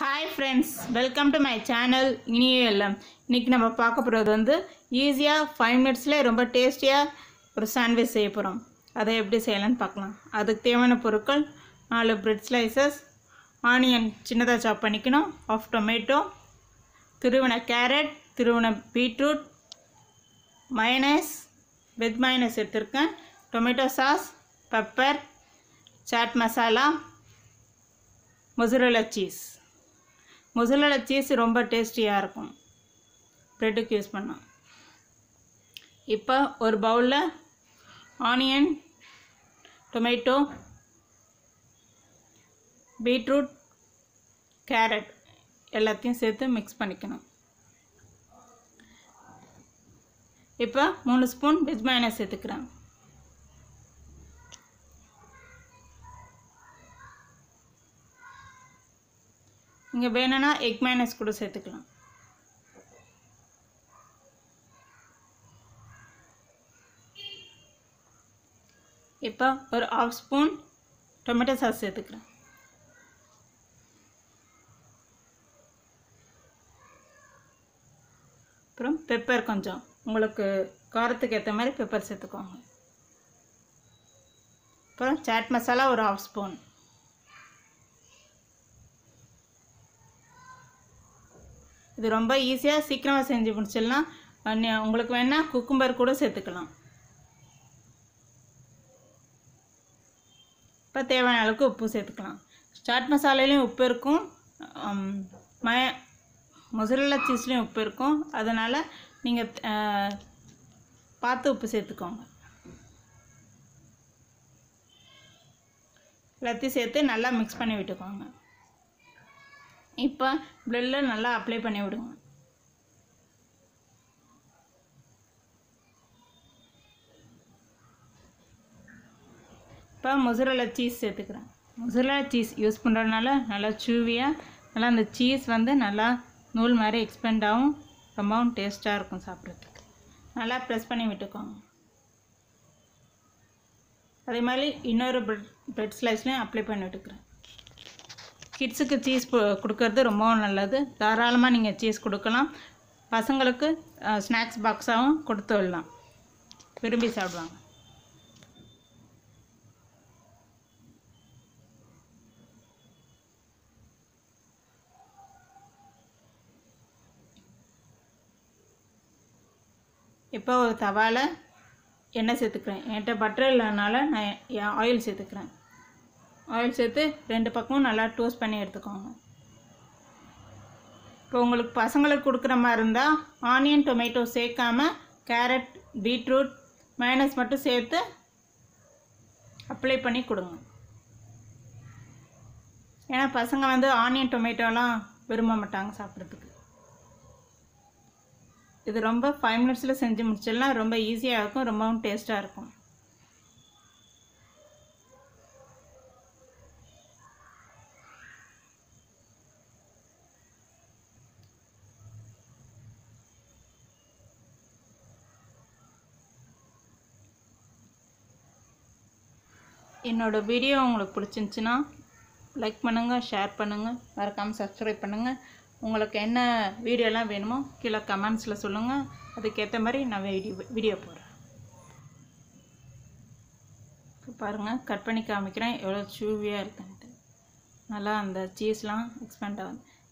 hi friends welcome to my channel இனிய எல்லாம் இன்றைக்கி நம்ம பார்க்க போகிறது வந்து ஈஸியாக ஃபைவ் மினிட்ஸில் ரொம்ப டேஸ்டியாக ஒரு சாண்ட்விச் செய்ய போகிறோம் அதை எப்படி செய்யலாம்னு பார்க்கலாம் அதுக்கு தேவையான பொருட்கள் நாலு பிரெட் ஸ்லைசஸ் ஆனியன் சின்னதாக சாப் பண்ணிக்கணும் ஆஃப் டொமேட்டோ திருவன கேரட் திருவன பீட்ரூட் மயனஸ் வெஜ் மயனஸ் எடுத்திருக்கேன் tomato sauce pepper chaat masala mozzarella cheese mozzarella cheese ரொம்ப டேஸ்டியாக இருக்கும் ப்ரெட்டுக்கு யூஸ் பண்ணோம் இப்போ ஒரு பவுலில் ஆனியன் டொமேட்டோ பீட்ரூட் கேரட் எல்லாத்தையும் சேர்த்து மிக்ஸ் பண்ணிக்கணும் இப்போ மூணு ஸ்பூன் வெஜ் மயனஸ் சேர்த்துக்கிறேன் இங்கே வேணும்னா எக் மைனஸ் கூட சேர்த்துக்கலாம் இப்போ ஒரு ஆஃப் ஸ்பூன் டொமேட்டோ சாஸ் சேர்த்துக்கிறேன் அப்புறம் பெப்பர் கொஞ்சம் உங்களுக்கு காரத்துக்கு ஏற்ற மாதிரி பெப்பர் சேர்த்துக்கோங்க அப்புறம் சாட் மசாலா ஒரு ஆஃப் ஸ்பூன் இது ரொம்ப ஈஸியாக சீக்கிரமாக செஞ்சு முடிச்சிடலாம் அஹ் உங்களுக்கு வேணால் குக்கும்பர் கூட சேர்த்துக்கலாம் இப்போ தேவையான அளவுக்கு உப்பு சேர்த்துக்கலாம் சாட் மசாலையிலையும் உப்பு இருக்கும் ஹம், மய மொசரல்லா சீஸ்லேயும் உப்பு இருக்கும் அதனால் நீங்கள் பார்த்து உப்பு சேர்த்துக்கோங்க எல்லாத்தையும் சேர்த்து நல்லா மிக்ஸ் பண்ணி விட்டுக்கோங்க இப்போ ப்ரெட்டில் நல்லா அப்ளை பண்ணி விடுங்க இப்போ மொசரலா சீஸ் சேர்த்துக்கிறேன் மொசரலா சீஸ் யூஸ் பண்ணுறதுனால நல்லா சூவியாக நல்லா அந்த சீஸ் வந்து நல்லா நூல் மாதிரி எக்ஸ்பெண்ட் ஆகும் ரொம்பவும் டேஸ்ட்டாக இருக்கும் சாப்பிட்றதுக்கு நல்லா ப்ரெஸ் பண்ணி விட்டுக்கோங்க அதே மாதிரி இன்னொரு ப்ரெட் ப்ரெட் ஸ்லைஸ்லையும் அப்ளை பண்ணி விட்டுக்கிறேன் கிட்ஸுக்கு சீஸ் கொடுக்கறது ரொம்பவும் நல்லது தாராளமாக நீங்கள் சீஸ் கொடுக்கலாம் பசங்களுக்கு ஸ்நாக்ஸ் பாக்ஸாகவும் கொடுத்து விடலாம் விரும்பி சாப்பிடுவாங்க இப்போ ஒரு தவாவில் எண்ணெய் சேர்த்துக்கிறேன் என்கிட்ட பட்டர் இல்லைனால நான் ஆயில் சேர்த்துக்கிறேன் ஆயில் சேர்த்து ரெண்டு பக்கமும் நல்லா டோஸ்ட் பண்ணி எடுத்துக்கோங்க இப்போ உங்களுக்கு பசங்களுக்கு கொடுக்குற மாதிரி இருந்தால் ஆனியன் டொமேட்டோ சேர்க்காம கேரட் பீட்ரூட் மைனஸ் மட்டும் சேர்த்து அப்ளை பண்ணி கொடுங்க ஏன்னா பசங்க வந்து ஆனியன் டொமேட்டோலாம் விரும்ப மாட்டாங்க சாப்பிட்றதுக்கு இது ரொம்ப ஃபைவ் மினிட்ஸில் செஞ்சு முடிச்சிடலாம் ரொம்ப ஈஸியாக இருக்கும் ரொம்பவும் டேஸ்ட்டாக இருக்கும் என்னோடய வீடியோ உங்களுக்கு பிடிச்சிருந்துச்சின்னா லைக் பண்ணுங்கள் ஷேர் பண்ணுங்கள் மறக்காமல் சப்ஸ்கிரைப் பண்ணுங்கள் உங்களுக்கு என்ன வீடியோலாம் வேணுமோ கீழே கமெண்ட்ஸில் சொல்லுங்கள் அதுக்கேற்ற மாதிரி நான் வீடியோ வீடியோ போடுறேன் இப்போ பாருங்கள் கட் பண்ணி காமிக்கிறேன் எவ்வளோ சூவியாக இருக்குன்ட்டு நல்லா அந்த சீஸ்லாம் எக்ஸ்பேண்ட் ஆகுது